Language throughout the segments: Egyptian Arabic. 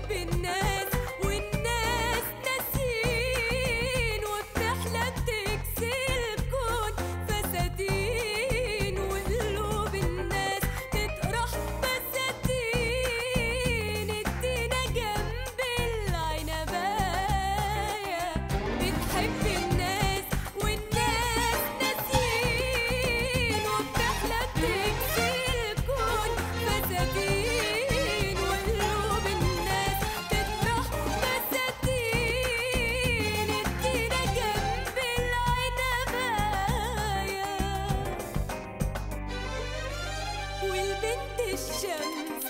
بتحب الناس والناس ناسين وبتحلم تكسر الكون فساتين وقلوب الناس تطرح بساتين ادينا جنب العنباية بتحب الناس والناس ناسين وبتحلم تكسر الكون فساتين وقلوب الناس تطرح بساتين ادينا جنب العنباية والبنت الشمس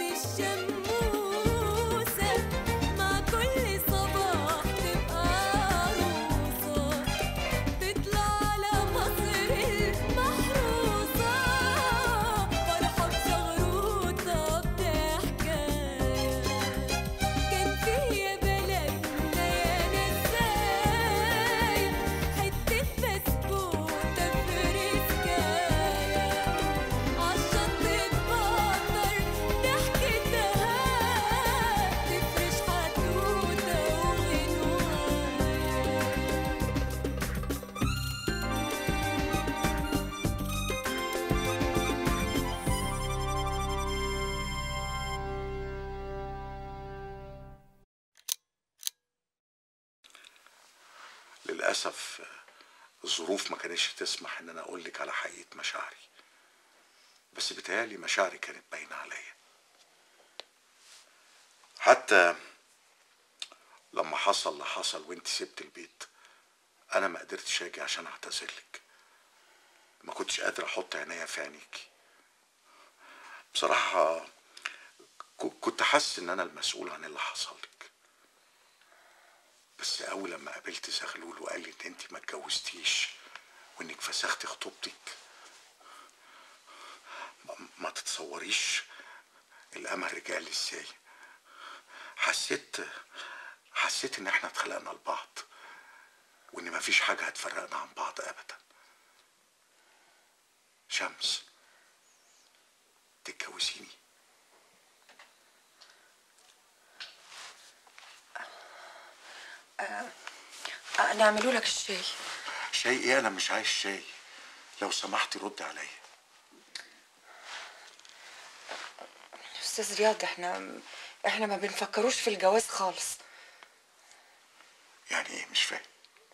الشموسة مع كل صباح تبقى عروسة تطلع على مصر المحروسة فرحة بزغروطة بضحكاية كان في يا بلدنا يا نسايا حتة بسكوتة فريسكاية عالشط تبطر ضحكتها تفرش حدوتة وغنواية للأسف الظروف ما كانتش تسمح إن أنا أقول لك على حقيقة مشاعري بس بيتهيألي مشاعري كانت باينة عليا حتى لما حصل اللي حصل وانت سبت البيت أنا ما قدرتش أجي عشان أعتذرلك ما كنتش قادر أحط عينيا في عينيكي بصراحة ك- كنت حاسس إن أنا المسؤول عن اللي حصل لك بس أول لما قابلت زغلول وقال لي إن أنت ما اتجوزتيش وإنك فسختي خطوبتك ما- ما تتصوريش الأمل رجع لي إزاي حسيت حسيت إن إحنا اتخلقنا لبعض وإن مفيش حاجة هتفرقنا عن بعض أبدا شمس تتجوزيني نعملوا لك الشاي شاي ايه انا مش عايز شاي لو سمحتي رد عليا استاذ رياض احنا احنا ما بنفكروش في الجواز خالص يعني ايه مش فاهم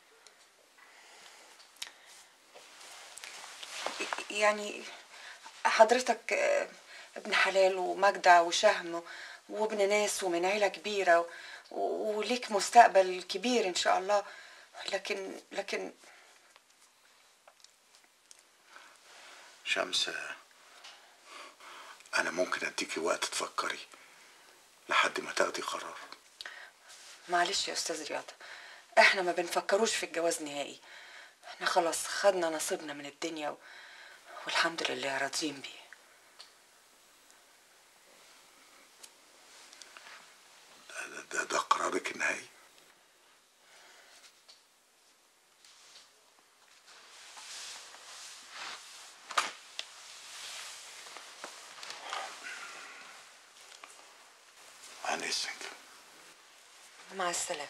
يعني حضرتك آه، ابن حلال ومجدع وشهم وابن ناس ومن عيلة كبيرة و- وليك مستقبل كبير ان شاء الله لكن لكن شمس انا ممكن اديكي وقت تفكري لحد ما تاخدي قرار معلش يا استاذ رياض احنا ما بنفكروش في الجواز نهائي احنا خلاص خدنا نصيبنا من الدنيا و... والحمد لله راضيين بيه ده, ده, ده قرارك النهائي عن اذنك مع السلامة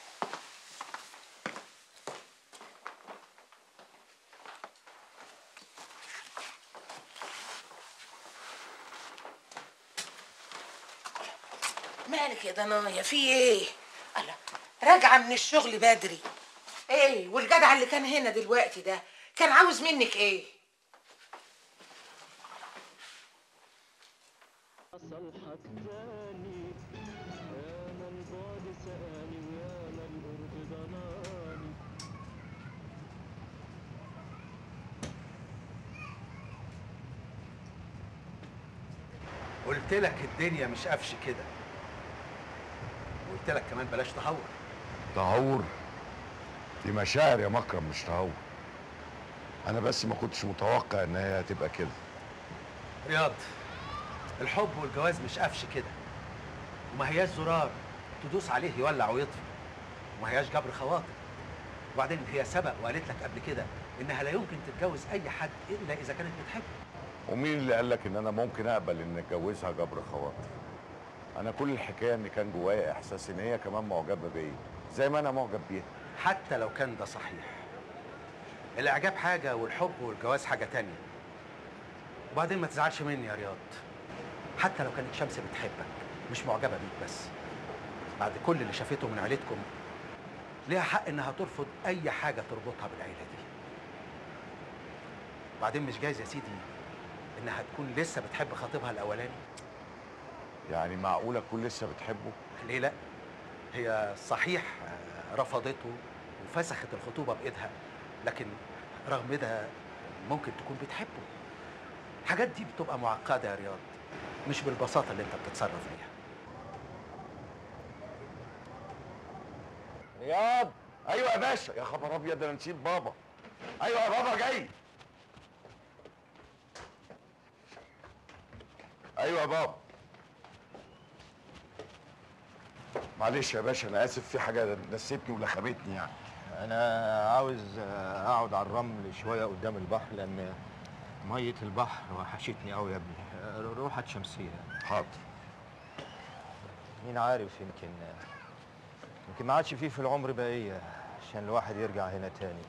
مالك يا ضنايا في ايه؟ الله راجعة من الشغل بدري ايه والجدع اللي كان هنا دلوقتي ده كان عاوز منك ايه؟ قلت لك الدنيا مش قفش كده قلت لك كمان بلاش تهور تهور دي مشاعر يا مكرم مش تهور انا بس ما كنتش متوقع ان هي هتبقى كده رياض الحب والجواز مش قفش كده وما هياش زرار تدوس عليه يولع ويطفي وما هياش جبر خواطر وبعدين هي سبق وقالت لك قبل كده انها لا يمكن تتجوز اي حد الا اذا كانت بتحبه ومين اللي قال لك ان انا ممكن اقبل ان اتجوزها جبر خواطر انا كل الحكايه ان كان جوايا احساس ان هي كمان معجبه بيا زي ما انا معجب بيها حتى لو كان ده صحيح الاعجاب حاجه والحب والجواز حاجه تانية وبعدين ما تزعلش مني يا رياض حتى لو كانت شمس بتحبك مش معجبه بيك بس بعد كل اللي شافته من عيلتكم ليها حق انها ترفض اي حاجه تربطها بالعيله دي بعدين مش جايز يا سيدي انها تكون لسه بتحب خطيبها الاولاني يعني معقوله تكون لسه بتحبه ليه لا هي صحيح آه، رفضته وفسخت الخطوبه بايدها لكن رغم ده ممكن تكون بتحبه الحاجات دي بتبقى معقده يا رياض مش بالبساطه اللي انت بتتصرف بيها رياض ايوه يا باشا يا خبر ابيض انا نسيت بابا ايوه يا بابا جاي ايوه يا بابا معلش يا باشا انا اسف في حاجه نسيتني ولخبتني يعني انا عاوز اقعد على الرمل شويه قدام البحر لان ميه البحر وحشتني قوي يا ابني روحة شمسيه حاضر مين عارف يمكن يمكن ما عادش فيه في العمر بقيه عشان الواحد يرجع هنا تاني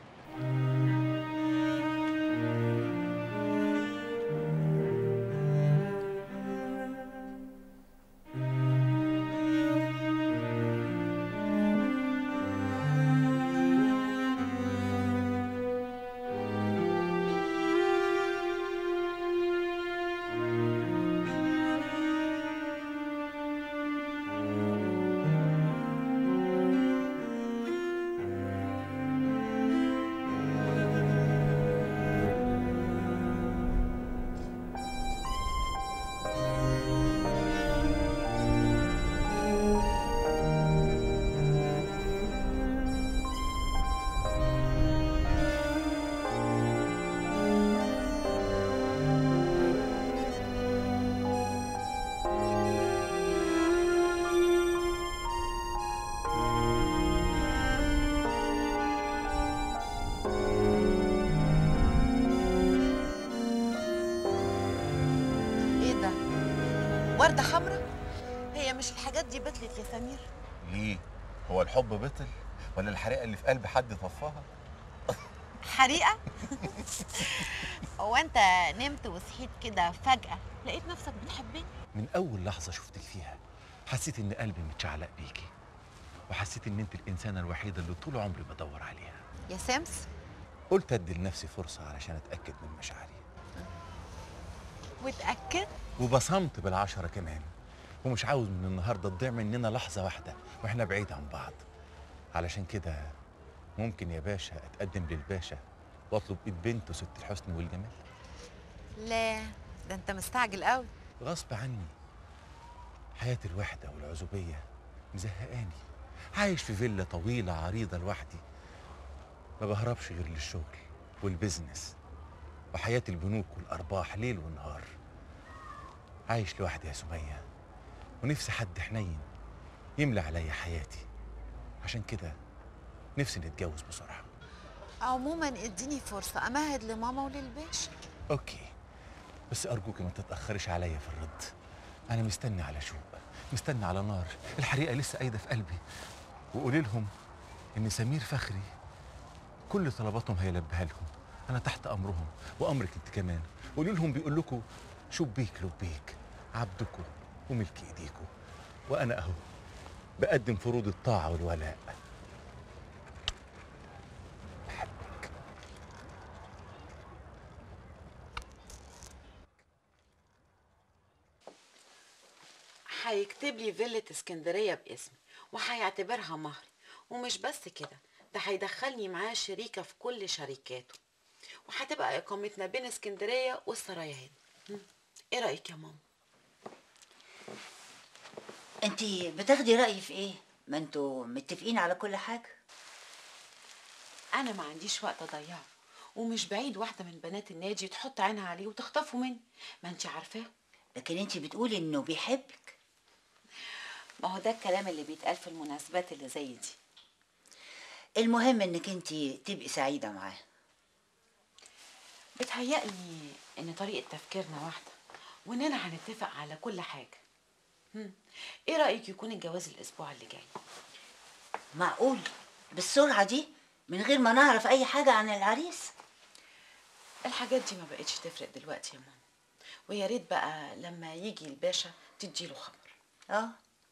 ايه ده وردة حمراء هي مش الحاجات دي بطلت يا سمير ليه؟ هو الحب بطل ولا الحريقه اللي في قلب حد طفاها؟ حريقة هو انت نمت وصحيت كده فجأة لقيت نفسك بتحبني من اول لحظه شفتك فيها حسيت ان قلبي متشعلق بيكي وحسيت ان انت الانسانه الوحيده اللي طول عمري بدور عليها يا سمس قلت ادي لنفسي فرصه علشان اتاكد من مشاعري واتأكد وبصمت بالعشرة كمان ومش عاوز من النهارده تضيع مننا لحظه واحده واحنا بعيد عن بعض علشان كده ممكن يا باشا اتقدم للباشا واطلب ايد بنته ست الحسن والجمال لا ده انت مستعجل قوي غصب عني حياة الوحدة والعزوبية مزهقاني عايش في فيلا طويلة عريضة لوحدي ما بهربش غير للشغل والبزنس وحياة البنوك والأرباح ليل ونهار عايش لوحدي يا سمية ونفسي حد حنين يملى عليا حياتي عشان كده نفسي نتجوز بسرعة عموما اديني فرصة امهد لماما وللباشا اوكي بس ارجوك ما تتاخرش عليا في الرد انا مستني على شوق مستني على نار الحريقه لسه قايده في قلبي وقولي لهم ان سمير فخري كل طلباتهم هيلبيها لهم انا تحت امرهم وامرك انت كمان قولي لهم بيقول لكم شبيك لبيك عبدكم وملك ايديكم وانا اهو بقدم فروض الطاعه والولاء بحبك هيكتب لي فيلة اسكندرية باسمي وهيعتبرها مهري ومش بس كده ده هيدخلني معاه شريكة في كل شركاته وهتبقى إقامتنا بين اسكندرية والسرايا هنا هم، ايه رأيك يا ماما؟ انتي بتاخدي رأيي في ايه؟ ما انتوا متفقين على كل حاجة أنا ما عنديش وقت أضيعه ومش بعيد واحدة من بنات النادي تحط عينها عليه وتخطفه مني ما انت عارفاه لكن انتي بتقولي انه بيحبك ما هو ده الكلام اللي بيتقال في المناسبات اللي زي دي المهم انك انتي تبقي سعيدة معاه بتهيألي إن طريقة تفكيرنا واحدة وإننا هنتفق على كل حاجة هم. ايه رايك يكون الجواز الاسبوع اللي جاي معقول بالسرعة دي من غير ما نعرف أي حاجة عن العريس الحاجات دي ما بقتش تفرق دلوقتي يا ماما ويا ريت بقى لما يجي الباشا تديله خبر اه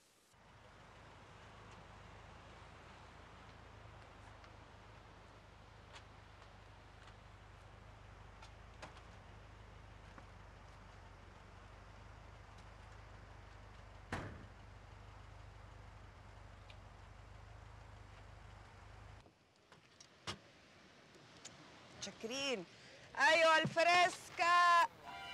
متشكرين ايوه الفريسكا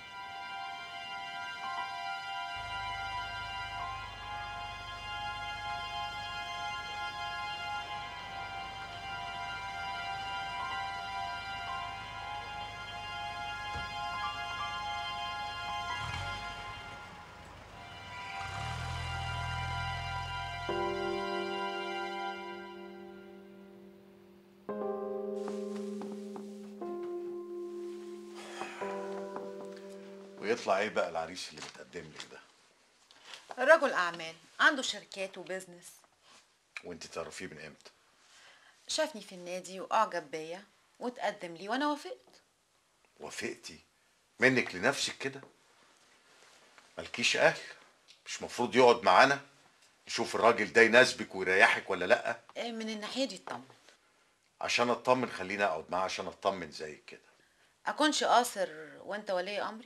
ويطلع ايه بقى العريس اللي بتقدم لك ده رجل اعمال عنده شركات وبزنس وانت تعرفيه من امتى شافني في النادي واعجب بيا وتقدم لي وانا وافقت وافقتي منك لنفسك كده مالكيش اهل مش مفروض يقعد معانا نشوف الراجل ده يناسبك ويريحك ولا لا إيه من الناحيه دي اطمن عشان اطمن خليني اقعد معاه عشان اطمن زيك كده اكونش قاصر وانت ولي امري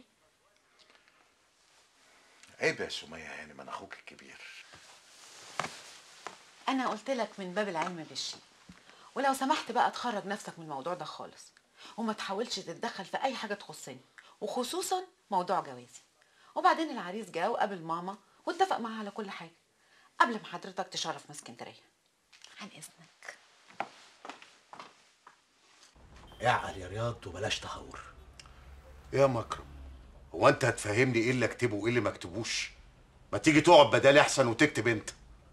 عيب يا سمية يعني ما انا اخوك الكبير انا قلت لك من باب العلم بالشيء ولو سمحت بقى تخرج نفسك من الموضوع ده خالص وما تحاولش تتدخل في اي حاجه تخصني وخصوصا موضوع جوازي وبعدين العريس جه وقابل ماما واتفق معاها على كل حاجه قبل ما حضرتك تشرف من اسكندريه عن اذنك اعقل يا رياض وبلاش تهور يا مكرم هو انت هتفهمني ايه اللي اكتبه وايه اللي ما اكتبوش ما تيجي تقعد بدالي احسن وتكتب انت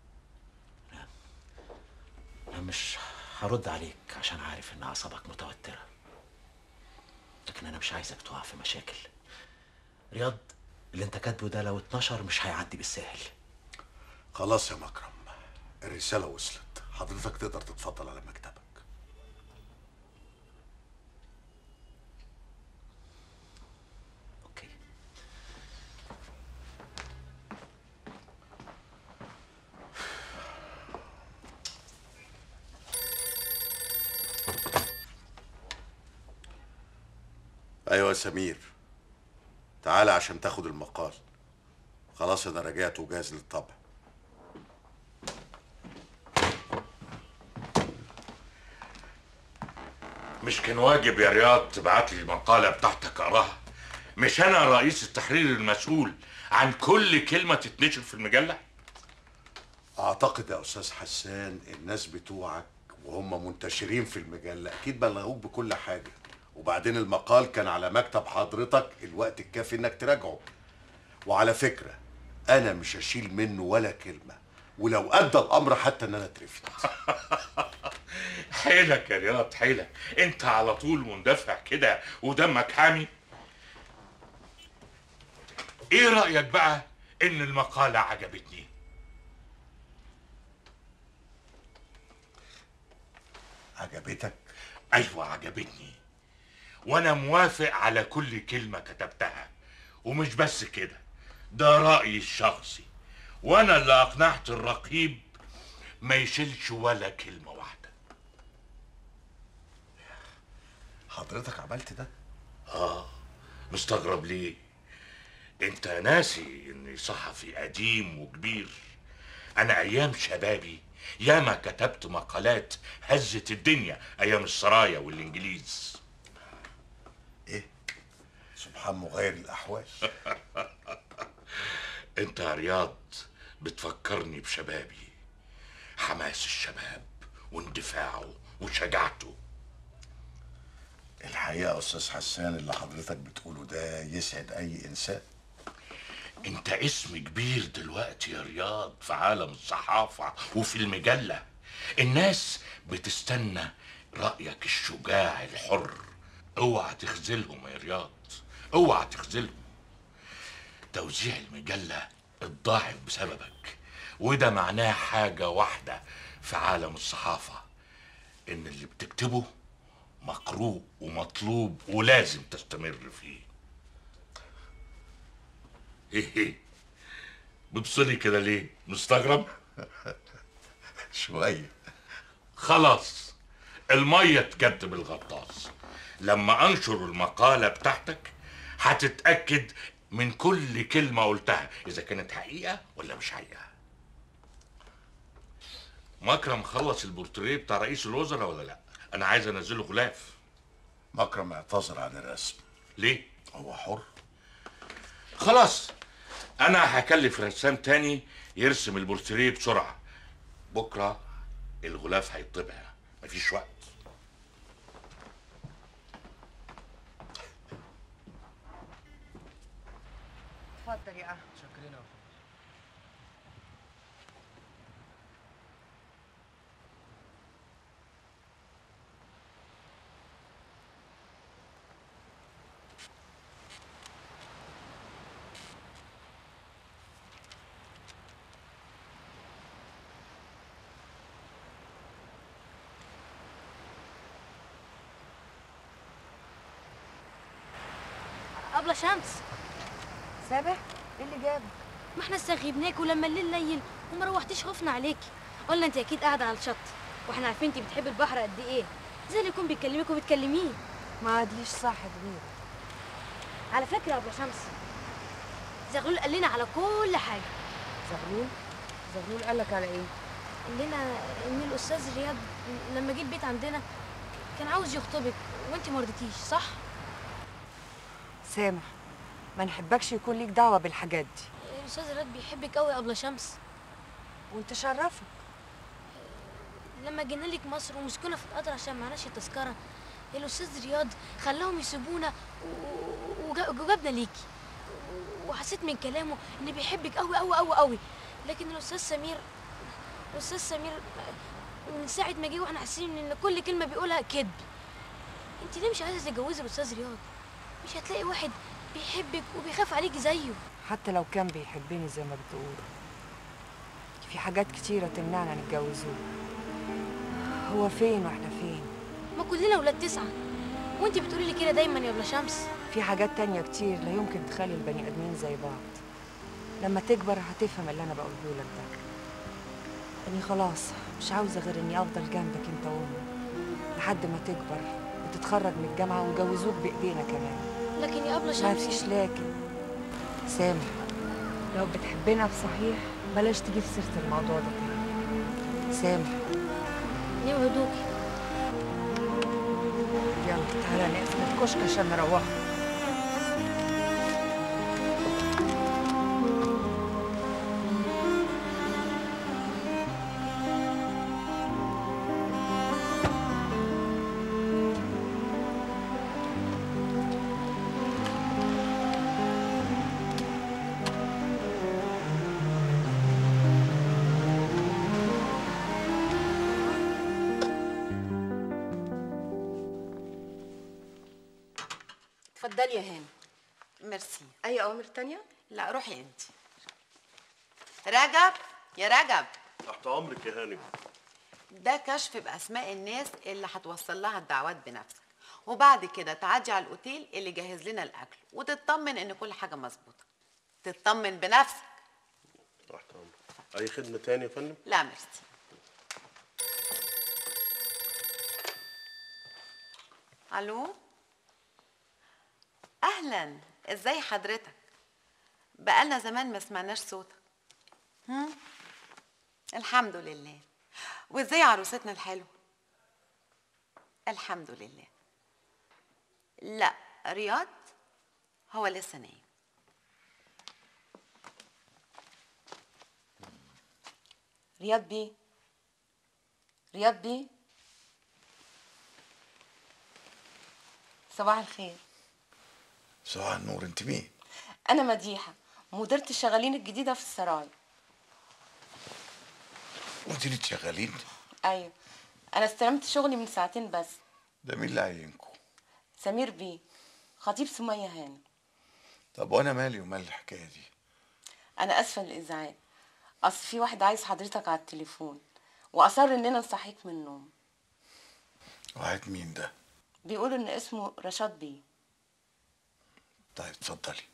انا مش هرد عليك عشان عارف ان اعصابك متوتره لكن انا مش عايزك تقع في مشاكل رياض اللي انت كاتبه ده لو اتنشر مش هيعدي بالسهل خلاص يا مكرم الرسالة وصلت حضرتك تقدر تتفضل على مكتبك اوكي ايوه يا سمير تعالى عشان تاخد المقال خلاص انا رجعت وجاهز للطبع مش كان واجب يا رياض تبعت لي المقالة بتاعتك أقراها مش أنا رئيس التحرير المسؤول عن كل كلمة تتنشر في المجلة اعتقد يا استاذ حسان الناس بتوعك وهم منتشرين في المجلة اكيد بلغوك بكل حاجة وبعدين المقال كان على مكتب حضرتك الوقت الكافي انك تراجعه وعلى فكرة انا مش هشيل منه ولا كلمة ولو ادى الامر حتى ان انا اترفد حيلك يا رياض حيلك انت على طول مندفع كده ودمك حامي ايه رأيك بقى ان المقالة عجبتني عجبتك ايوه عجبتني وانا موافق على كل كلمة كتبتها ومش بس كده ده رأيي الشخصي وانا اللي اقنعت الرقيب ما يشيلش ولا كلمة واحدة حضرتك عملت ده اه مستغرب ليه انت ناسي اني صحفي قديم وكبير انا ايام شبابي ياما كتبت مقالات هزت الدنيا ايام السرايا والانجليز ايه سبحان مغير الاحوال انت يا رياض بتفكرني بشبابي حماس الشباب واندفاعه وشجاعته الحقيقة يا استاذ حسان اللي حضرتك بتقوله ده يسعد اي انسان انت اسم كبير دلوقتي يا رياض في عالم الصحافة وفي المجلة الناس بتستنى رأيك الشجاع الحر اوعى تخذلهم يا رياض اوعى تخذلهم توزيع المجلة اتضاعف بسببك وده معناه حاجة واحدة في عالم الصحافة إن اللي بتكتبه مقروء ومطلوب ولازم تستمر فيه ايه ايه بتبصلي كده ليه مستغرب شوية خلاص المية تكتب الغطاس لما انشر المقالة بتاعتك هتتأكد من كل كلمة قلتها إذا كانت حقيقة ولا مش حقيقة مكرم خلص البورتريه بتاع رئيس الوزراء ولا لا أنا عايز أنزله غلاف مكرم اعتذر عن الرسم ليه؟ هو حر خلاص أنا هكلف رسام تاني يرسم البورتريه بسرعة بكرة الغلاف هيطبع مفيش وقت اتفضل يا أهل شكرا أبلة شمس سابح ايه اللي جابك ما احنا استغيبناك ولما الليل ليل وما روحتيش خفنا عليكي قلنا انت اكيد قاعده على الشط واحنا عارفين انت بتحبي البحر قد ايه زي اللي يكون بيكلمك وبتكلميه ما عادليش صاحب غير على فكره يا ابله شمس زغلول قال لنا على كل حاجه زغلول زغلول قالك على ايه قال لنا ان الاستاذ رياض لما جه البيت عندنا كان عاوز يخطبك وانت ما رضيتيش صح سامح ما نحبكش يكون ليك دعوة بالحاجات دي الاستاذ رياض بيحبك قوي يا ابله شمس وانت شرفك لما جينا لك مصر ومسكونا في القطر عشان معناش التذكره الاستاذ رياض خلاهم يسيبونا و- وجا- وجابنا ليكي وحسيت من كلامه ان بيحبك قوي قوي قوي قوي لكن الاستاذ سمير الاستاذ سمير من ساعه ما جه واحنا حاسين ان كل كلمه بيقولها كذب انت ليه مش عايزه تتجوزي الاستاذ رياض مش هتلاقي واحد بيحبك وبيخاف عليكي زيه حتى لو كان بيحبني زي ما بتقول في حاجات كتيرة تمنعنا نتجوزوه هو فين واحنا فين ما كلنا ولاد تسعه وانت بتقولي لي كده دايما يا ابله شمس في حاجات تانية كتير لا يمكن تخلي البني آدمين زي بعض لما تكبر هتفهم اللي أنا بقوله لك ده إني خلاص مش عاوزة غير إني أفضل جنبك أنت وأمي لحد ما تكبر وتتخرج من الجامعة ونجوزوك بإيدينا كمان لكن يا ابله ما شمس فيش لكن سامح لو بتحبنا بصحيح بلاش تجيب سيرة الموضوع ده تاني سامح ليه هدوكي يلا تعالى نقفل الكشك عشان نروح اتفضلي يا هاني ميرسي اي اوامر تانية لا روحي انت رجب يا رجب تحت امرك يا هانم ده كشف باسماء الناس اللي هتوصل لها الدعوات بنفسك وبعد كده تعدي على الاوتيل اللي جهز لنا الاكل وتطمن ان كل حاجه مظبوطه تطمن بنفسك تحت امرك اي خدمه تاني يا فندم لا ميرسي الو اهلا ازاي حضرتك بقالنا زمان ما سمعناش صوتك هم؟ الحمد لله وازاي عروستنا الحلوه الحمد لله لا رياض هو لسه نايم رياض بيه رياض بيه صباح الخير صباح النور انت مين انا مديحه مديره الشغالين الجديده في السراي مديرة شغالين ايوه انا استلمت شغلي من ساعتين بس ده مين اللي عينكم سمير بيه خطيب سميه هانم طب وانا مالي ومال الحكايه دي انا اسفه للازعاج اصل في واحد عايز حضرتك على التليفون واصر اننا نصحيك من النوم واحد مين ده بيقولوا ان اسمه رشاد بيه طيب اتفضلي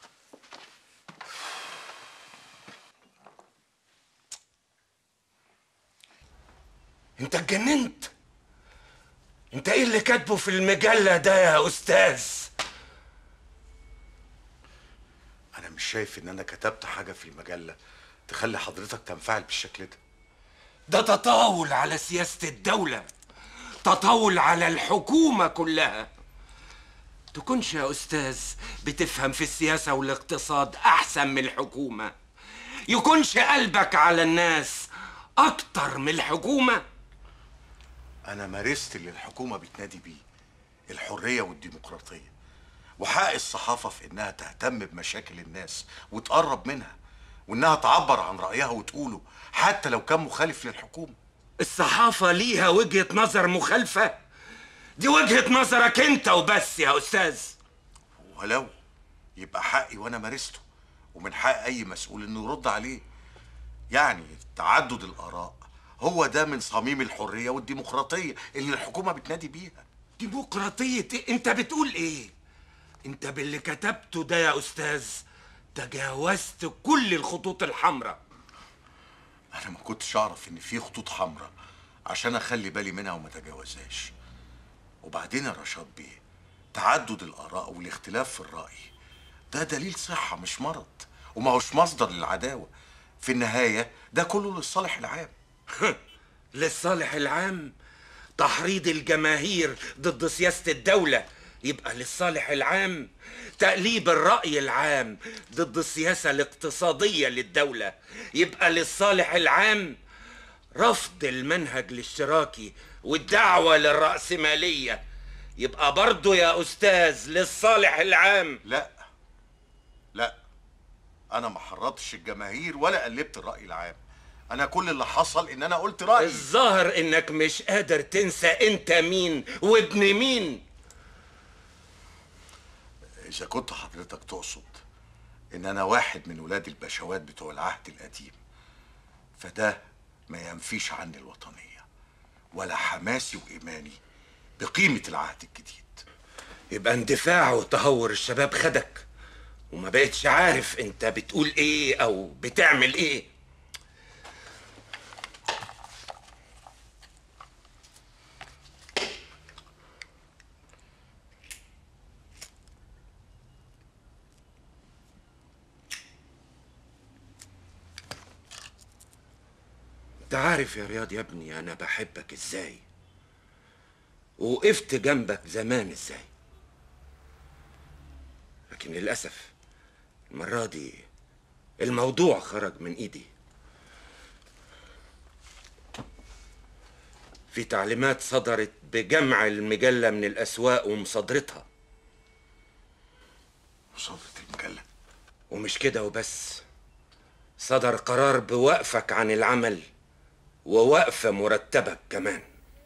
انت اتجننت انت ايه اللي كاتبه في المجلة ده يا استاذ انا مش شايف ان انا كتبت حاجه في المجله تخلي حضرتك تنفعل بالشكل ده ده تطاول على سياسة الدولة تطاول على الحكومة كلها تكونش يا أستاذ بتفهم في السياسة والاقتصاد أحسن من الحكومة يكونش قلبك على الناس أكتر من الحكومة انا مارست اللي الحكومه بتنادي بيه الحريه والديمقراطيه وحق الصحافه في انها تهتم بمشاكل الناس وتقرب منها وانها تعبر عن رايها وتقوله حتى لو كان مخالف للحكومه الصحافة ليها وجهة نظر مخالفة دي وجهة نظرك انت وبس يا أستاذ ولو يبقى حقي وانا مارسته ومن حق اي مسؤول انه يرد عليه يعني تعدد الاراء هو ده من صميم الحريه والديمقراطيه اللي الحكومه بتنادي بيها ديمقراطية إيه؟ انت بتقول ايه انت باللي كتبته ده يا أستاذ تجاوزت كل الخطوط الحمراء انا ما كنتش اعرف ان في خطوط حمراء عشان اخلي بالي منها وما تجاوزهاش وبعدين يا رشاد بيه تعدد الاراء والاختلاف في الراي ده دليل صحه مش مرض وما هوش مصدر للعداوه في النهايه ده كله للصالح العام للصالح العام تحريض الجماهير ضد سياسة الدولة يبقى للصالح العام تقليب الرأي العام ضد السياسة الاقتصادية للدولة يبقى للصالح العام رفض المنهج الاشتراكي والدعوة للرأسمالية يبقى برضو يا أستاذ للصالح العام لا لا انا ما حرضتش الجماهير ولا قلبت الراي العام انا كل اللي حصل ان انا قلت رايي الظاهر انك مش قادر تنسى انت مين وابن مين اذا كنت حضرتك تقصد ان انا واحد من ولاد البشوات بتوع العهد القديم فده ما ينفيش عني الوطنيه ولا حماسي وايماني بقيمه العهد الجديد يبقى اندفاع وتهور الشباب خدك وما بقتش عارف انت بتقول ايه او بتعمل ايه انت عارف يا رياض يا ابني انا بحبك ازاي وقفت جنبك زمان ازاي لكن للاسف المره دي الموضوع خرج من ايدي في تعليمات صدرت بجمع المجله من الاسواق ومصادرتها مصادره المجله ومش كده وبس صدر قرار بوقفك عن العمل ووقف مرتبك كمان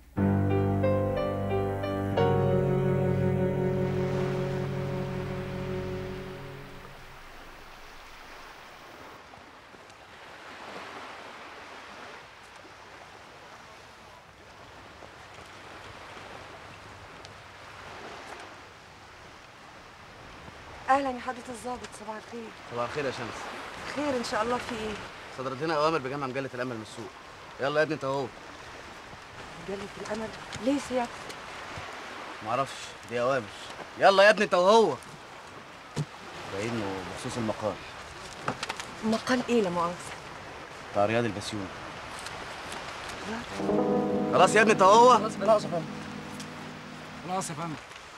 اهلا يا حضره الضابط صباح الخير صباح الخير يا شمس خير ان شاء الله في ايه صدرت لنا اوامر بجمع مجله الامل من السوق يلا يا ابني انت اهو جلة الامل ليه سيادتك معرفش دي اوامر يلا يا ابني انت وهو باين له بخصوص المقال مقال ايه لا مؤاخذه بتاع رياض البسيوني خلاص يا ابني انت وهو خلاص خلاص يا فندم خلاص يا فندم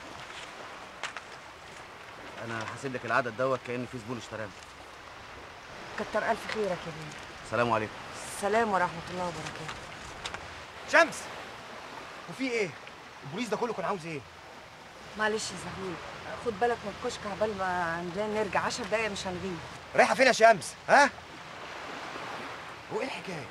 انا هسيب لك العدد دوت كان في زبون اشتراه كتر الف خيرك يا بيه سلام عليكم السلام ورحمه الله وبركاته شمس وفي ايه البوليس ده كله كان عاوز ايه معلش يا زهور خد بالك من الكشك عبال ما عندنا نرجع 10 دقايق مش هنغيب رايحه فين يا شمس ها هو ايه الحكايه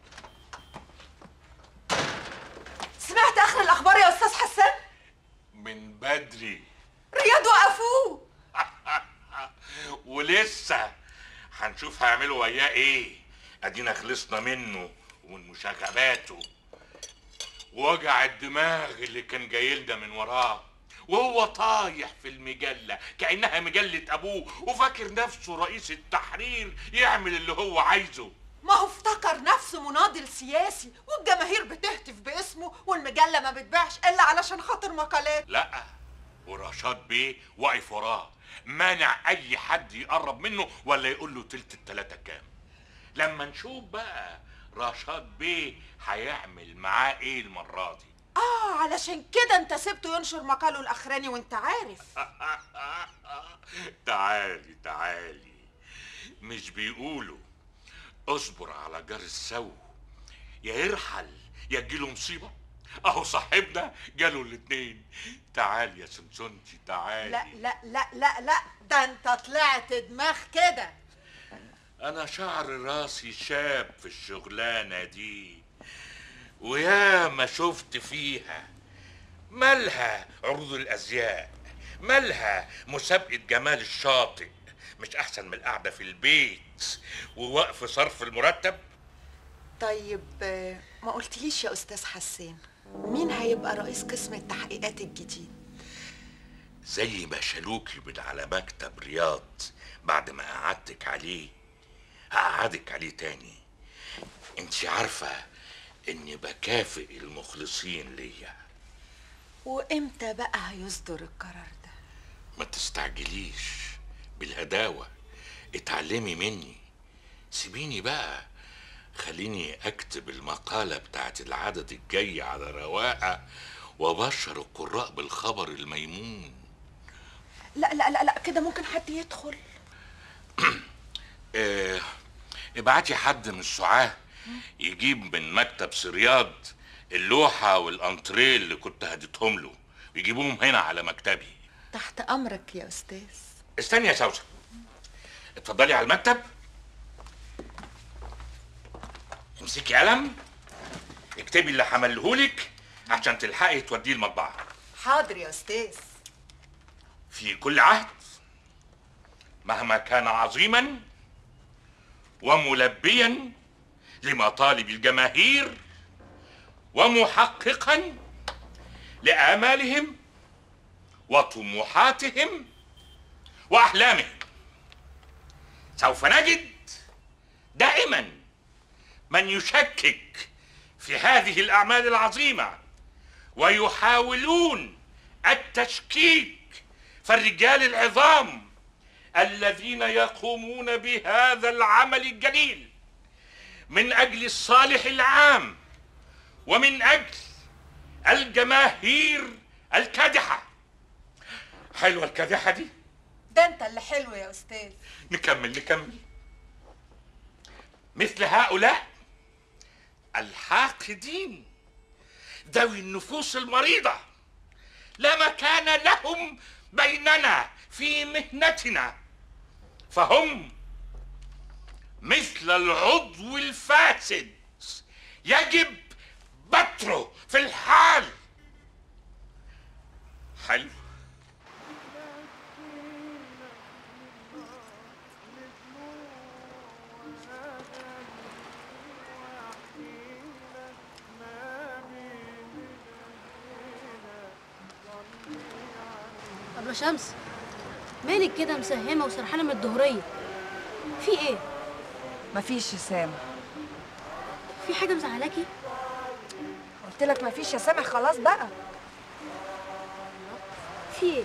سمعت اخر الاخبار يا استاذ حسان من بدري رياض وقفوه ولسه هنشوف هيعملوا وياه ايه ادينا خلصنا منه ومن مشاغباته ووجع الدماغ اللي كان جاي لنا من وراه وهو طايح في المجلة كأنها مجلة أبوه وفاكر نفسه رئيس التحرير يعمل اللي هو عايزه ما هو افتكر نفسه مناضل سياسي والجماهير بتهتف باسمه والمجلة ما بتبيعش إلا علشان خاطر مقالات لا ورشاد بيه واقف وراه مانع أي حد يقرب منه ولا يقول له تلت التلاتة كام لما نشوف بقى رشاد بيه هيعمل معاه ايه المرة دي آه علشان كده أنت سبته ينشر مقاله الأخراني وأنت عارف تعالي تعالي مش بيقولوا اصبر على جار السو يا يرحل يا تجيله مصيبة اهو صاحبنا جاله الاتنين تعالي يا سمسونتي تعالي لا لا لا لا لا ده أنت طلعت دماغ كده انا شعر راسي شاب في الشغلانة دي ويا ما شفت فيها مالها عروض الازياء مالها مسابقة جمال الشاطئ مش احسن من القعدة في البيت ووقف صرف المرتب طيب آه، ما قلتليش يا أستاذ حسين مين هيبقى رئيس قسم التحقيقات الجديد زي ما شالوكي من على مكتب رياض بعد ما قعدتك عليه هقعدك عليه تاني انت عارفة اني بكافئ المخلصين ليا وإمتى بقى هيصدر القرار ده ما تستعجليش بالهداوة اتعلمي مني سيبيني بقى خليني اكتب المقالة بتاعت العدد الجاي على رواقة وبشر القراء بالخبر الميمون لا لا لا لا كده ممكن حد يدخل اه ابعتي حد من السعاة يجيب من مكتب سرياض اللوحة والانتريه اللي كنت هديتهم له ويجيبوهم هنا على مكتبي تحت أمرك يا أستاذ استني يا سوسن اتفضلي على المكتب امسكي قلم اكتبي اللي حملهولك عشان تلحقي توديه المطبعة حاضر يا أستاذ في كل عهد مهما كان عظيما وملبيا لمطالب الجماهير ومحققا لآمالهم وطموحاتهم وأحلامهم سوف نجد دائما من يشكك في هذه الأعمال العظيمة ويحاولون التشكيك فالرجال العظام الذين يقومون بهذا العمل الجليل من أجل الصالح العام ومن أجل الجماهير الكادحة حلوة الكادحة دي ده أنت اللي حلو يا أستاذ نكمل نكمل مثل هؤلاء الحاقدين ذوي النفوس المريضة لا مكان لهم بيننا في مهنتنا فهم مثل العضو الفاسد يجب بتره في الحال حلو طب يا شمس مالك كده مسهمه وسرحانه من الظهريه في ايه مفيش يا سامح في حاجه مزعلاكي قلت لك مفيش يا سامح خلاص بقى في ايه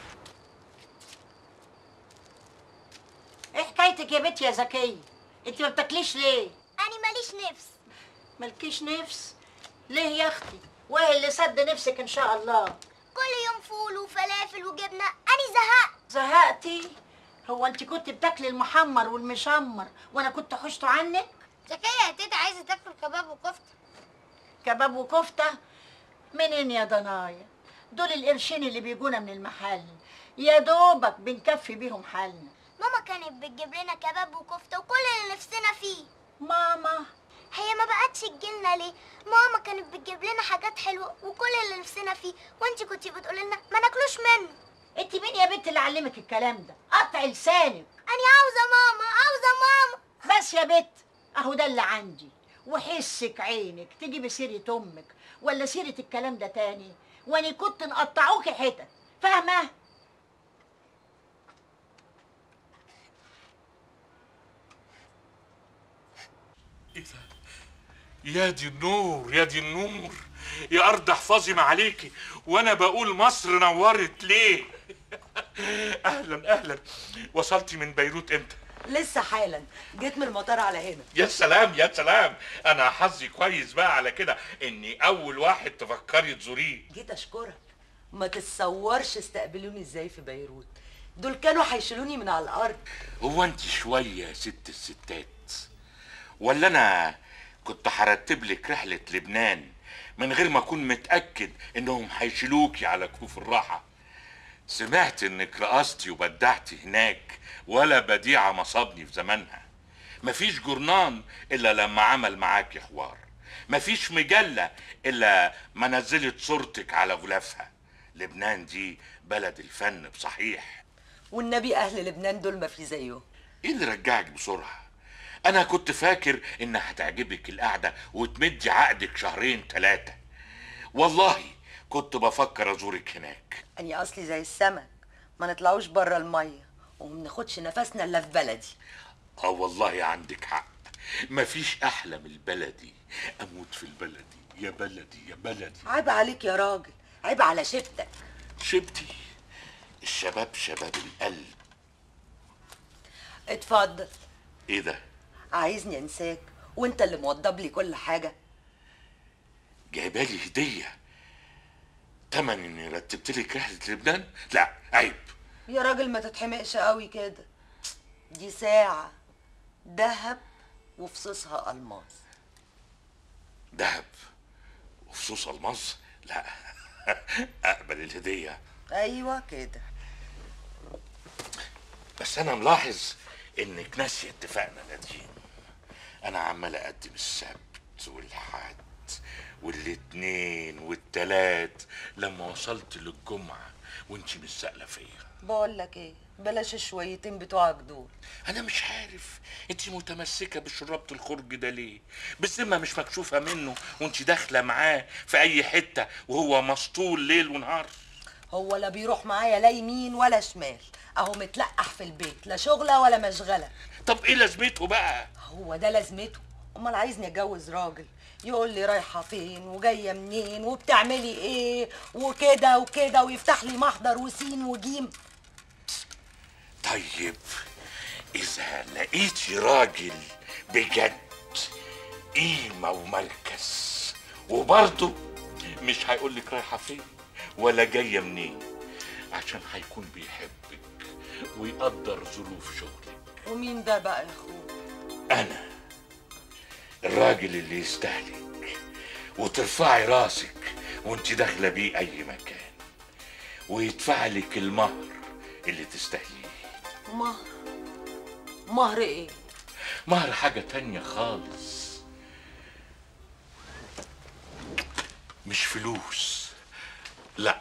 ايه حكايتك يا بنت يا زكية انت ما بتاكليش ليه أنا ماليش نفس مالكيش نفس ليه يا اختي وايه اللي سد نفسك ان شاء الله كل يوم فول وفلافل وجبنة أنا زهقت زهقتي هو انت كنت بتاكلي المحمر والمشمر وانا كنت حشته عنك زكية يا تيتا عايزة تاكل كباب وكفتة كباب وكفته منين يا ضنايا دول القرشين اللي بيجونا من المحل يا دوبك بنكفي بيهم حالنا ماما كانت بتجيب لنا كباب وكفتة وكل اللي نفسنا فيه ماما هي ما بقتش تجيلنا ليه ماما كانت بتجيب لنا حاجات حلوة وكل اللي نفسنا فيه وانت كنتي بتقولي لنا ما ناكلوش منه انت مين يا بنت اللي علمك الكلام ده قطع لسانك انا عاوزه ماما عاوزه ماما بس يا بت اهو ده اللي عندي وحسك عينك تجيبي سيرة امك ولا سيرة الكلام ده تاني واني كنت نقطعوكي حتت فاهمة؟ يا دي النور يا دي النور يا ارض احفظي ما عليكي وانا بقول مصر نورت ليه اهلا اهلا وصلتي من بيروت امتى لسه حالا جيت من المطار على هنا يا سلام يا سلام انا حظي كويس بقى على كده اني اول واحد تفكري تزوريه جيت اشكرك ما تتصورش استقبلوني ازاي في بيروت دول كانوا هيشيلوني من على الارض هو انت شويه يا ست الستات ولا انا كنت هرتب لك رحله لبنان من غير ما اكون متاكد انهم هيشيلوكي على كفوف الراحه سمعت انك رقصتي وبدعتي هناك ولا بديعه مصابني في زمانها مفيش جورنان الا لما عمل معاكي حوار مفيش مجله الا ما نزلت صورتك على غلافها لبنان دي بلد الفن بصحيح والنبي اهل لبنان دول ما في زيهم ايه اللي رجعك بسرعه انا كنت فاكر ان هتعجبك القعده وتمدي عقدك شهرين ثلاثه والله كنت بفكر ازورك هناك اني اصلي زي السمك ما نطلعوش بره الميه وما بناخدش نفسنا الا في بلدي اه والله عندك حق مفيش احلى من البلدي اموت في البلدي يا بلدي يا بلدي عيب عليك يا راجل عيب على شبتك شبتي الشباب شباب القلب اتفضل ايه ده عايزني انساك وانت اللي موضب لي كل حاجه جايبالي هديه تمن اني رتبت لك رحله لبنان لا عيب يا راجل ما تتحمقش قوي كده دي ساعه دهب وفصوصها الماس دهب وفصوص الماس لا اقبل الهديه ايوه كده بس انا ملاحظ انك ناسيه اتفاقنا القديم انا عمال اقدم السبت والحد والاثنين والتلات لما وصلت للجمعه وانتي مش سائله فيا بقول لك ايه بلاش الشويتين بتوعك دول انا مش عارف انت متمسكه بشرابة الخرج ده ليه بالذمه مش مكشوفه منه وانت داخله معاه في اي حته وهو مسطول ليل ونهار هو لا بيروح معايا لا يمين ولا شمال اهو متلقح في البيت لا شغله ولا مشغله طب ايه لازمته بقى هو ده لازمته امال عايزني اتجوز راجل يقول لي رايحه فين وجايه منين وبتعملي ايه وكده وكده ويفتح لي محضر وسين وجيم طيب اذا لقيتي راجل بجد قيمه ومركز وبرضه مش هيقولك رايحه فين ولا جايه منين عشان هيكون بيحبك ويقدر ظروف شغلك ومين ده بقى يا اخويا انا الراجل اللي يستهلك وترفعي راسك وانت داخله بيه اي مكان ويدفع لك المهر اللي تستاهليه مهر مهر ايه مهر حاجه تانية خالص مش فلوس لا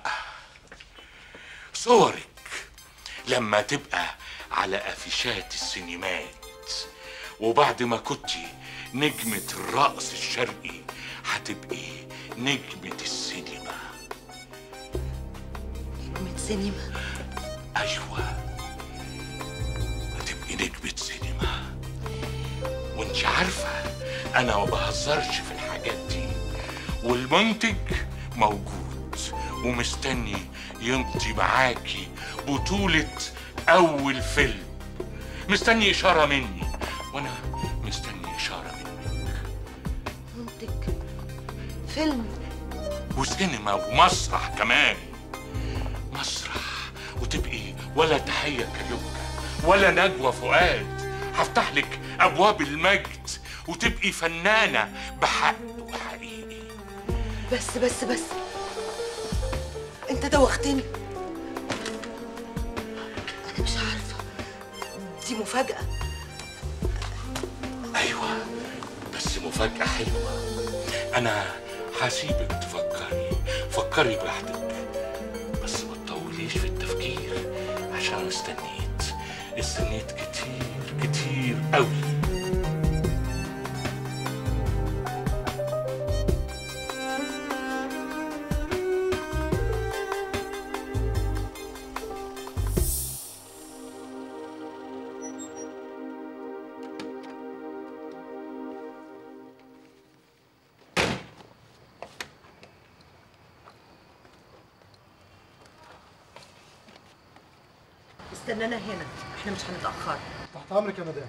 صورك لما تبقى على افيشات السينمات وبعد ما كنتي نجمة الرقص الشرقي هتبقي نجمة السينما نجمة سينما ايوه هتبقي نجمة سينما وانت عارفة انا ما بهزرش في الحاجات دي والمنتج موجود ومستني يمضي معاكي بطولة أول فيلم مستني إشارة مني وأنا مستني إشارة منك منتج فيلم وسينما ومسرح كمان مسرح وتبقي ولا تحية كلوكة ولا نجوى فؤاد هفتح لك أبواب المجد وتبقي فنانة بحق وحقيقي بس بس بس انت دوختني انا مش عارفه دي مفاجاه أيوة بس مفاجأة حلوة أنا هسيبك تفكري فكري براحتك بس ما تطوليش في التفكير عشان استنيت استنيت كتير كتير كتير قوي استنانا هنا احنا مش هنتاخر تحت امرك يا مدام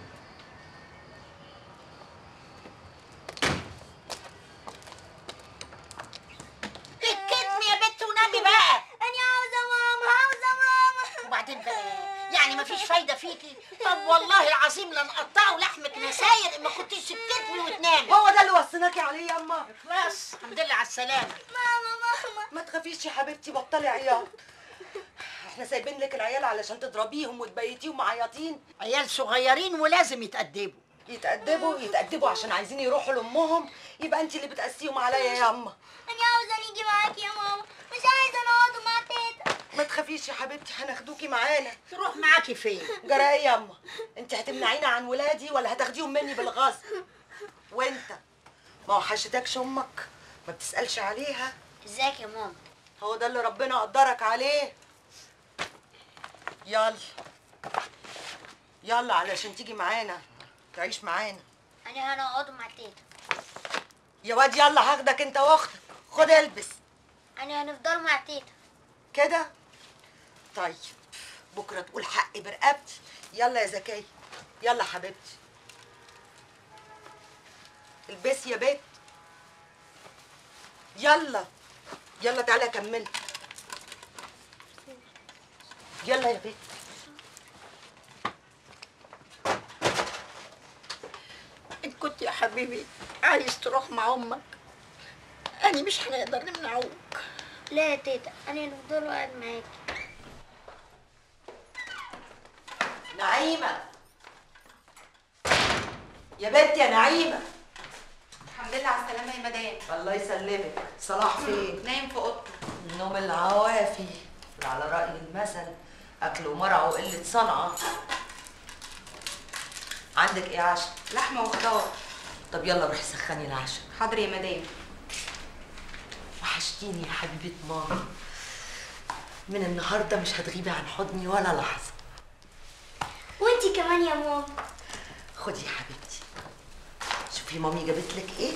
الكتم يا بنت ونبي بقى انا عاوزه ماما عاوزه ماما وبعدين بقى يعني مفيش فايده فيكي طب والله العظيم لنقطعه لحمك نساير ان ما كنتيش تكتمي وتنامي هو ده اللي وصيناكي عليه يا اما خلاص الحمد لله على السلامه ماما ماما ما تخافيش يا حبيبتي بطلي عياط احنا سايبين لك العيال علشان تضربيهم وتبيتيهم معيطين عيال صغيرين ولازم يتأدبوا يتأدبوا يتأدبوا عشان عايزين يروحوا لأمهم يبقى انت اللي بتقسيهم عليا يا اما انا عاوزه نيجي معاكي يا ماما مش عايزه نقعد مع تيتا ما تخافيش يا حبيبتي هناخدوكي معانا تروح معاكي فين جرى ايه يا اما انت هتمنعينا عن ولادي ولا هتاخديهم مني بالغصب وانت ما وحشتكش امك ما بتسالش عليها ازيك يا ماما هو ده اللي ربنا قدرك عليه يلا يلا علشان تيجي معانا تعيش معانا انا هنقعد مع تيتا يا واد يلا هاخدك انت واختك خد البس انا هنفضل مع تيتا كده طيب بكره تقول حقي برقبتي يلا يا زكيه يلا حبيبتي البسي يا بت يلا يلا تعالى كملي يلا يا بت ان كنت يا حبيبي عايز تروح مع امك انا مش هنقدر نمنعوك لا يا تيتا انا هنفضل قاعد معاكي نعيمه يا بت يا نعيمه الحمد لله على السلامه يا مدام الله يسلمك صلاح فين نايم في اوضته النوم العوافي على رأي المثل أكل ومرع وقلة صنعة عندك إيه عشاء؟ لحمه وخضار طب يلا روحي سخني العشاء حاضر يا مدام وحشتيني يا حبيبة ماما من النهاردة مش هتغيبي عن حضني ولا لحظة وانتي كمان يا ماما خدي يا حبيبتي شوفي مامي جابت لك ايه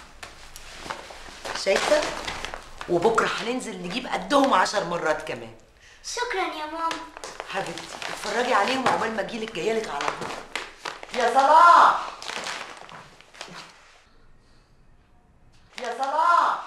شايفة وبكرة هننزل نجيب قدهم عشر مرات كمان شكرا يا ماما حبيبتي اتفرجي عليهم عقبال ما اجيلك جايلك على طول يا صلاح يا صلاح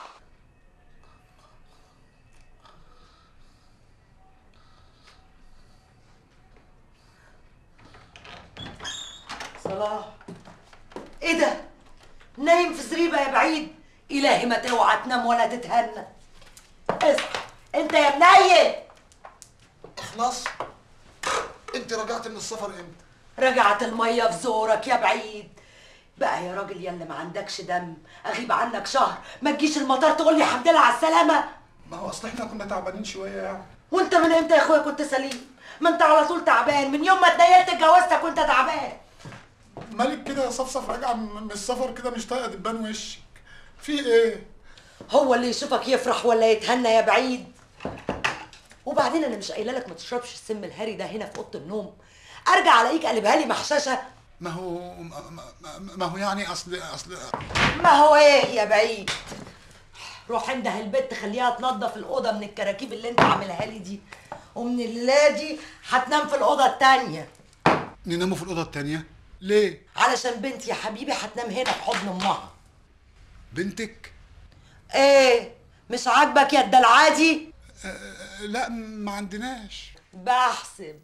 صلاح ايه ده نايم في زريبه يا بعيد الهي ما توعى تنام ولا تتهنى اصحى انت يا منيل اخلص انت رجعت من السفر امتى رجعت المية في زورك يا بعيد بقى يا راجل يا اللي ما عندكش دم اغيب عنك شهر ما تجيش المطار تقول لي الحمد لله على السلامه ما هو اصل احنا كنا تعبانين شويه يعني وانت من امتى يا اخويا كنت سليم ما انت على طول تعبان من يوم ما اتنيلت اتجوزتك وانت تعبان مالك كده يا صفصف راجعه من من السفر كده مش طايقه دبان وشك في ايه هو اللي يشوفك يفرح ولا يتهنى يا بعيد وبعدين انا مش قايله لك ما تشربش السم الهري ده هنا في اوضه النوم ارجع الاقيك قلبها لي محششه ما هو ما, ما, ما هو يعني اصل اصل ما هو ايه يا بعيد روح انده البت خليها تنظف الاوضه من الكراكيب اللي انت عاملها لي دي ومن الليله دي هتنام في الاوضه التانيه نناموا في الاوضه التانيه ليه علشان بنتي يا حبيبي هتنام هنا في حضن امها بنتك ايه مش عاجبك يا الدلعادي آه لا ما عندناش بحسب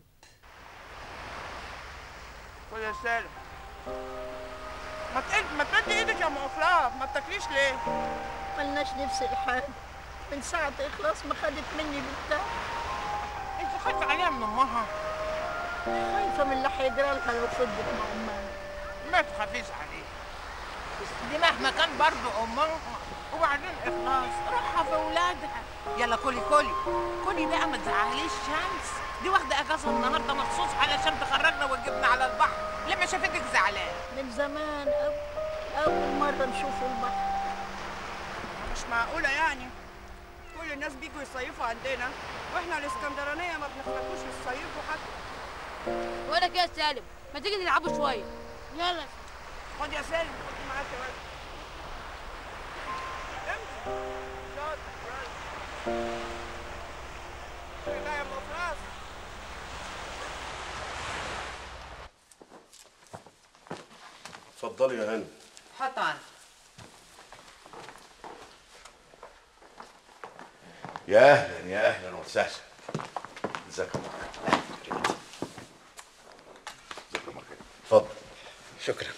خد يا سالم ما تقل ما تمد ايدك يا ام افراح ما بتاكليش ليه؟ ملناش نفس الحال من ساعة إخلاص ما خدت مني بنتها انت خايفه عليها من امها خايفة من اللي هيجرى لها لو فضلت مع أمها ما تخافيش عليها دي مهما كان برضه امها وبعدين اخلاص روحها في ولادها يلا كلي كلي كلي بقى ما تزعليش شمس دي واخده اجازه النهارده مخصوص علشان تخرجنا وتجيبنا على البحر لما شافتك زعلان من زمان أوي أول مرة نشوف البحر مش معقوله يعني كل الناس بيجوا يصيفوا عندنا واحنا الاسكندرانيه ما بنخرجوش نصيفوا حتى ولا كده يا سالم ما تيجي نلعبوا شويه يلا خد يا سالم خد معاك يا ولد امشي شاطر برافو. كل ده يا ام فراس اتفضلي يا هاني حط عندي يا اهلا يا اهلا وسهلا ازيك يا مروان ازيك يا مروان اتفضل شكرا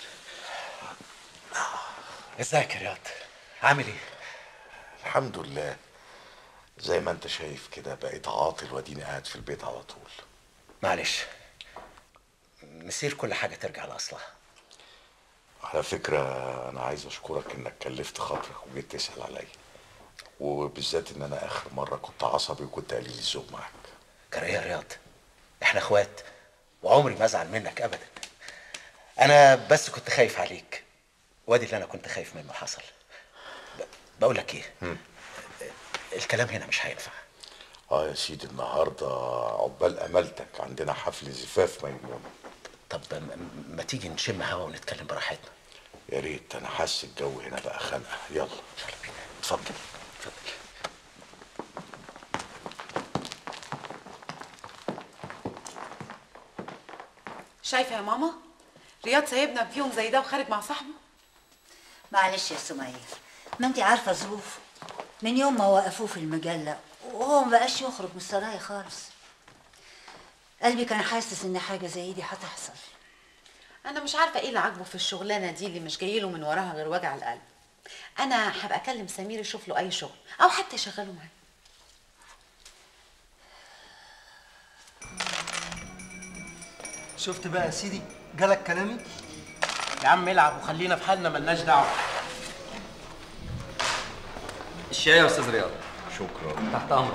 ازيك يا رياض عامل ايه الحمد لله زي ما انت شايف كده بقيت عاطل واديني قاعد في البيت على طول معلش مسير كل حاجه ترجع لاصلها على فكرة أنا عايز أشكرك إنك كلفت خاطرك وجيت تسأل عليا وبالذات إن أنا آخر مرة كنت عصبي وكنت قليل الذوق معاك كان ايه يا رياض احنا اخوات وعمري ما ازعل منك ابدا انا بس كنت خايف عليك وادي اللي انا كنت خايف منه حصل ب- بقول لك ايه الكلام هنا مش هينفع آه يا سيدي النهاردة عقبال أملتك عندنا حفل زفاف ميمون طب م- ما تيجي نشم هوا ونتكلم براحتنا يا ريت أنا حاسس الجو هنا بقى خانقة يلا اتفضل اتفضل شايفه يا ماما رياض سايبنا في يوم زي ده وخارج مع صاحبه معلش يا سمية ما انت عارفة ظروفه من يوم ما وقفوه في المجلة وهو ما بقاش يخرج من السرايا خالص قلبي كان حاسس ان حاجة زي دي هتحصل انا مش عارفه ايه اللي عاجبه في الشغلانه دي اللي مش جايله من وراها غير وجع القلب انا هبقى اكلم سمير يشوف له اي شغل او حتى يشغله معاه شفت بقى يا سيدي جالك كلامي يا عم العب وخلينا في حالنا ملناش دعوه الشاي يا استاذ رياض شكرا تحت امرك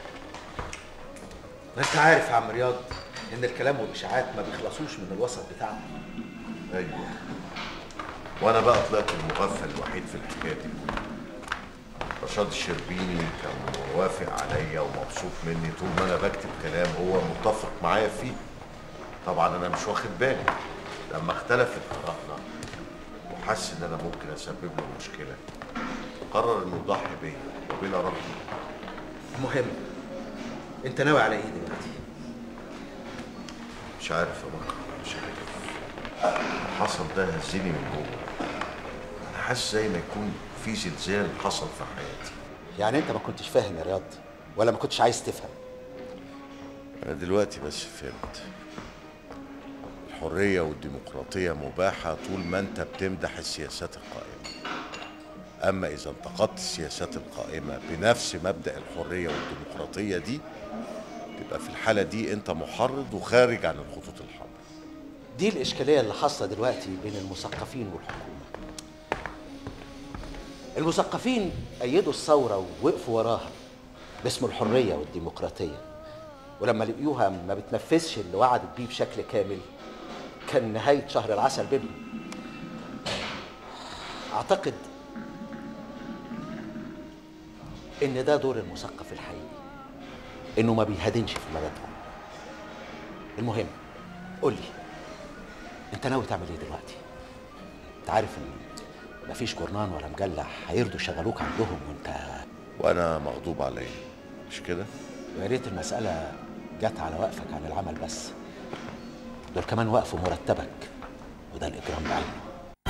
ما انت عارف يا عم رياض ان الكلام والاشاعات ما بيخلصوش من الوسط بتاعنا أيوه وأنا بقى طلعت المغفل الوحيد في الحكاية دي رشاد الشربيني كان موافق عليا ومبسوط مني طول ما أنا بكتب كلام هو متفق معايا فيه طبعا أنا مش واخد بالي لما اختلفت آرائنا وحس إن أنا ممكن أسبب له مشكلة قرر إنه يضحي بيا وبلا رغبة المهم انت ناوي على ايه دلوقتي مش عارف يا بكر مش عارف اللي حصل ده هزني من جوه انا حاسس زي ما يكون في زلزال حصل في حياتي يعني انت ما كنتش فاهم يا رياض ولا ما كنتش عايز تفهم انا دلوقتي بس فهمت الحرية والديمقراطية مباحة طول ما انت بتمدح السياسات القائمة اما اذا انتقدت السياسات القائمة بنفس مبدأ الحرية والديمقراطية دي تبقى في الحالة دي انت محرض وخارج عن الخطوط الحمراء دي الإشكالية اللي حاصلة دلوقتي بين المثقفين والحكومة المثقفين أيدوا الثورة ووقفوا وراها باسم الحرية والديمقراطية ولما لقيوها ما بتنفذش اللي وعدت بيه بشكل كامل كان نهاية شهر العسل بينهم أعتقد إن ده دور المثقف الحقيقي إنه ما بيهدنش في مبادئه المهم قول لي انت ناوي تعمل ايه دلوقتي انت عارف ان مفيش جورنان ولا مجله هيرضوا يشغلوك عندهم وانت وانا مغضوب عليا مش كده يا ريت المساله جت على وقفك عن العمل بس دول كمان وقفوا مرتبك وده الاجرام بعينه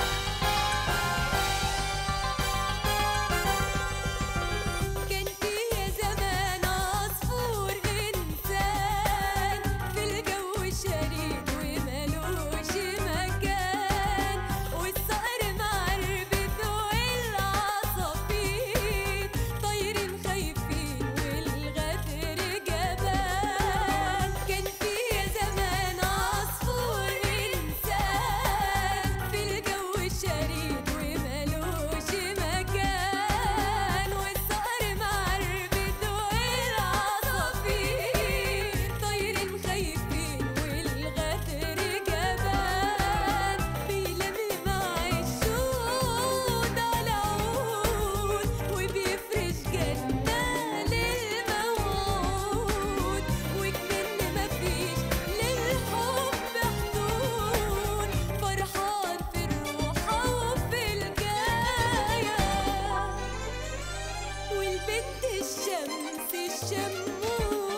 كان فيها زمان عصفور إنسان في الجو شريد وملوش مكان والصقر معربد والعصافير طايرين خايفين والغدر جبان كان فيها زمان عصفور إنسان في والبنت الشمس الشموسة